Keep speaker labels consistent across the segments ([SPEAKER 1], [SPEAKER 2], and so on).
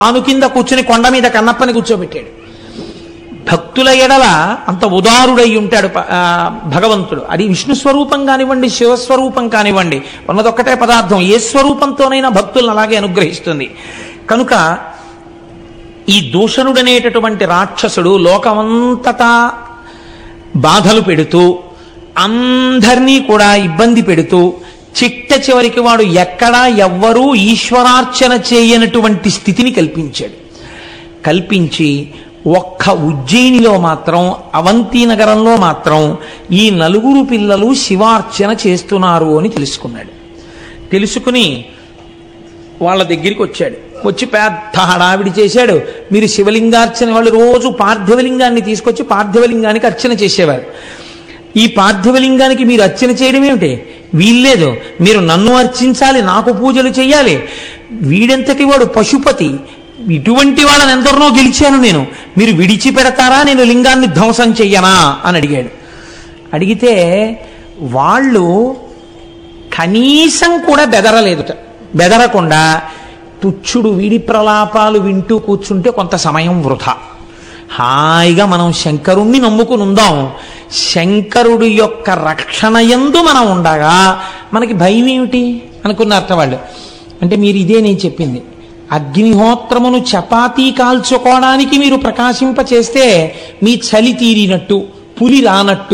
[SPEAKER 1] ఆను కింద కూర్చుని కొండ మీద కన్నప్పని కూర్చోబెట్టాడు భక్తుల ఎడల అంత ఉదారుడై ఉంటాడు ప- ఆ, భగవంతుడు అది విష్ణు స్వరూపం కానివ్వండి శివస్వరూపం కానివ్వండి ఉన్నదొక్కటే పదార్థం ఏ స్వరూపంతోనైనా భక్తులను అలాగే అనుగ్రహిస్తుంది కనుక ఈ దూషణుడనేటటువంటి రాక్షసుడు లోకమంతటా బాధలు పెడుతూ అందరినీ కూడా ఇబ్బంది పెడుతూ చిట్ట చివరికి వాడు ఎక్కడా ఎవ్వరూ ఈశ్వరార్చన చేయనటువంటి స్థితిని కల్పించాడు కల్పించి ఒక్క ఉజ్జయినిలో మాత్రం అవంతి నగరంలో మాత్రం ఈ నలుగురు పిల్లలు శివార్చన చేస్తున్నారు అని తెలుసుకున్నాడు తెలుసుకుని వాళ్ళ దగ్గరికి వచ్చాడు వచ్చి పెద్ద హడావిడి చేశాడు మీరు శివలింగార్చన వాళ్ళు రోజు పార్థివలింగాన్ని తీసుకొచ్చి పార్థివలింగానికి అర్చన చేసేవారు ఈ పార్థివలింగానికి మీరు అర్చన చేయడం ఏమిటి వీల్లేదు మీరు నన్ను అర్చించాలి నాకు పూజలు చేయాలి వీడెంతటి వాడు పశుపతి ఇటువంటి వాళ్ళని ఎందరినో గెలిచాను నేను మీరు విడిచిపెడతారా నేను లింగాన్ని ధ్వంసం చెయ్యనా అని అడిగాడు అడిగితే వాళ్ళు కనీసం కూడా బెదరలేదుట బెదరకుండా తుచ్చుడు వీడి ప్రలాపాలు వింటూ కూర్చుంటే కొంత సమయం వృధా హాయిగా మనం శంకరుణ్ణి నమ్ముకుని ఉందాం శంకరుడు యొక్క రక్షణ యందు మనం ఉండగా మనకి భయం ఏమిటి అనుకున్నారట వాళ్ళు అంటే మీరు ఇదే నేను చెప్పింది అగ్నిహోత్రమును చపాతీ కాల్చుకోవడానికి మీరు ప్రకాశింప చేస్తే మీ చలి తీరినట్టు పులి రానట్టు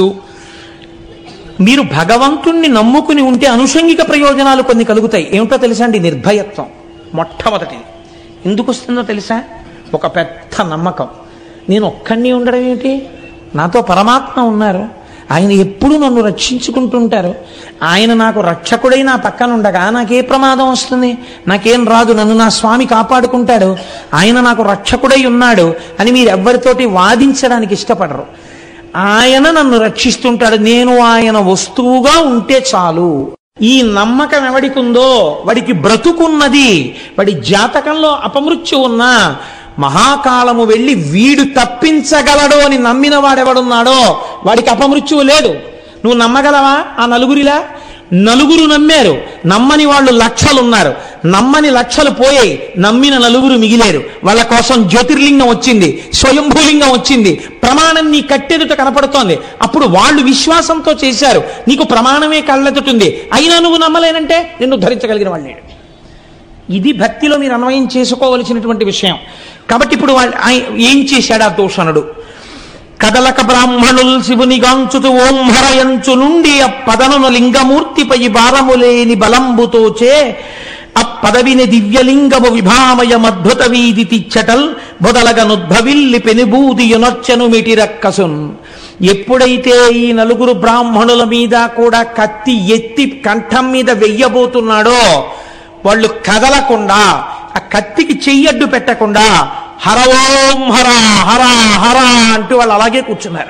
[SPEAKER 1] మీరు భగవంతుణ్ణి నమ్ముకుని ఉంటే అనుషంగిక ప్రయోజనాలు కొన్ని కలుగుతాయి ఏమిటో తెలుసా అండి నిర్భయత్వం మొట్టమొదటిది ఎందుకు వస్తుందో తెలుసా ఒక పెద్ద నమ్మకం నేను ఒక్కడిని ఉండడం ఏమిటి నాతో పరమాత్మ ఉన్నారు ఆయన ఎప్పుడు నన్ను రక్షించుకుంటుంటారు ఆయన నాకు రక్షకుడై నా పక్కన ఉండగా నాకే ప్రమాదం వస్తుంది నాకేం రాదు నన్ను నా స్వామి కాపాడుకుంటాడు ఆయన నాకు రక్షకుడై ఉన్నాడు అని మీరు ఎవ్వరితోటి వాదించడానికి ఇష్టపడరు ఆయన నన్ను రక్షిస్తుంటాడు నేను ఆయన వస్తువుగా ఉంటే చాలు ఈ నమ్మకం ఎవడికి ఉందో వాడికి బ్రతుకున్నది వాడి జాతకంలో అపమృత్యు ఉన్నా మహాకాలము వెళ్ళి వీడు తప్పించగలడు అని నమ్మిన వాడెవడున్నాడో వాడికి అపమృత్యువు లేదు నువ్వు నమ్మగలవా ఆ నలుగురిలా నలుగురు నమ్మారు నమ్మని వాళ్ళు లక్షలు ఉన్నారు నమ్మని లక్షలు పోయాయి నమ్మిన నలుగురు మిగిలేరు వాళ్ళ కోసం జ్యోతిర్లింగం వచ్చింది స్వయంభూలింగం వచ్చింది ప్రమాణం నీ కట్టెదుట కనపడుతోంది అప్పుడు వాళ్ళు విశ్వాసంతో చేశారు నీకు ప్రమాణమే కళ్ళెదుటుంది అయినా నువ్వు నమ్మలేనంటే నిన్ను ధరించగలిగిన వాళ్ళు లేడు ఇది భక్తిలో మీరు అన్వయం చేసుకోవలసినటువంటి విషయం కాబట్టి ఇప్పుడు వాళ్ళు ఆయ- ఏం చేశాడు ఆ దూషణుడు కదలక బ్రాహ్మణుల్ శివుని గాంచుతు ఓం హరయంచు నుండి ఆ పదనును లింగమూర్తిపై భారములేని బలంబుతోచే ఆ పదవిని దివ్యలింగము విభామయమద్భుత వీధి తిచ్చటల్ బొదలగనుద్భవిల్లి పెనుబూది యునొచ్చను మిటిరక్కసున్ ఎప్పుడైతే ఈ నలుగురు బ్రాహ్మణుల మీద కూడా కత్తి ఎత్తి కంఠం మీద వెయ్యబోతున్నాడో వాళ్ళు కదలకుండా ఆ కత్తికి చెయ్యడ్డు పెట్టకుండా హర ఓం హర హర హర అంటూ వాళ్ళు అలాగే కూర్చున్నారు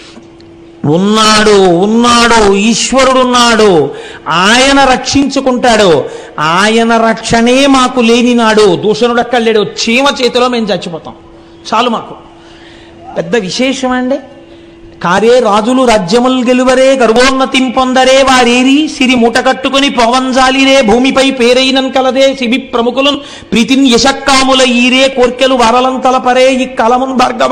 [SPEAKER 1] ఉన్నాడు ఉన్నాడు ఈశ్వరుడున్నాడు ఆయన రక్షించుకుంటాడు ఆయన రక్షణే మాకు లేనినాడు దూషణుడు అక్కడ లేడు చీమ చేతిలో మేము చచ్చిపోతాం చాలు మాకు పెద్ద విశేషం అండి కారే రాజులు రాజ్యముల్ గెలువరే గర్వోన్నతిం పొందరే వారేరి సిరి మూట కట్టుకుని పోవంజాలిరే భూమిపై పేరైనన్ కలదే శిబి ప్రముఖులను ప్రీతిన్ యశక్కాముల ఈరే కోర్కెలు వరలం తలపరే ఈ కలమున్ భార్గవ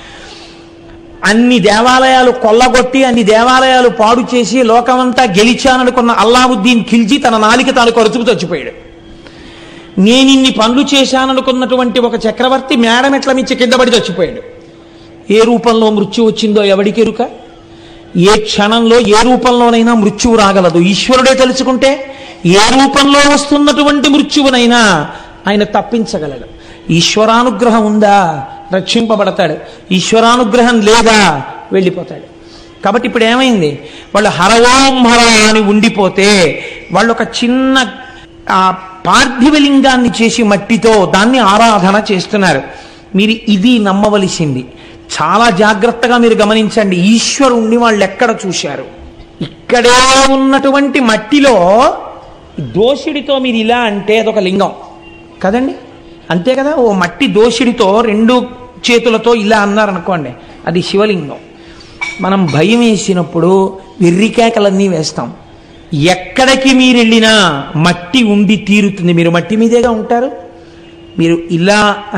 [SPEAKER 1] అన్ని దేవాలయాలు కొల్లగొట్టి అన్ని దేవాలయాలు పాడు చేసి లోకమంతా గెలిచాననుకున్న అల్లావుద్దీన్ ఖిల్జీ తన నాలిక తాను కరుచుకు చచ్చిపోయాడు నేనిన్ని పనులు చేశాననుకున్నటువంటి ఒక చక్రవర్తి మేడమెట్ల మించి కింద పడి చచ్చిపోయాడు ఏ రూపంలో మృత్యు వచ్చిందో ఎవడికెరుక ఏ క్షణంలో ఏ రూపంలోనైనా మృత్యువు రాగలదు ఈశ్వరుడే తెలుసుకుంటే ఏ రూపంలో వస్తున్నటువంటి మృత్యువునైనా ఆయన తప్పించగలడు ఈశ్వరానుగ్రహం ఉందా రక్షింపబడతాడు ఈశ్వరానుగ్రహం లేదా వెళ్ళిపోతాడు కాబట్టి ఇప్పుడు ఏమైంది వాళ్ళు హరవాం హర అని ఉండిపోతే వాళ్ళు ఒక చిన్న ఆ పార్థివలింగాన్ని చేసి మట్టితో దాన్ని ఆరాధన చేస్తున్నారు మీరు ఇది నమ్మవలసింది చాలా జాగ్రత్తగా మీరు గమనించండి ఈశ్వరుణ్ణి వాళ్ళు ఎక్కడ చూశారు ఇక్కడే ఉన్నటువంటి మట్టిలో దోషిడితో మీరు ఇలా అంటే అదొక లింగం కదండి అంతే కదా ఓ మట్టి దోషిడితో రెండు చేతులతో ఇలా అన్నారనుకోండి అది శివలింగం మనం భయం వేసినప్పుడు వెర్రికేకలన్నీ వేస్తాం ఎక్కడికి మీరు వెళ్ళినా మట్టి ఉండి తీరుతుంది మీరు మట్టి మీదేగా ఉంటారు మీరు ఇలా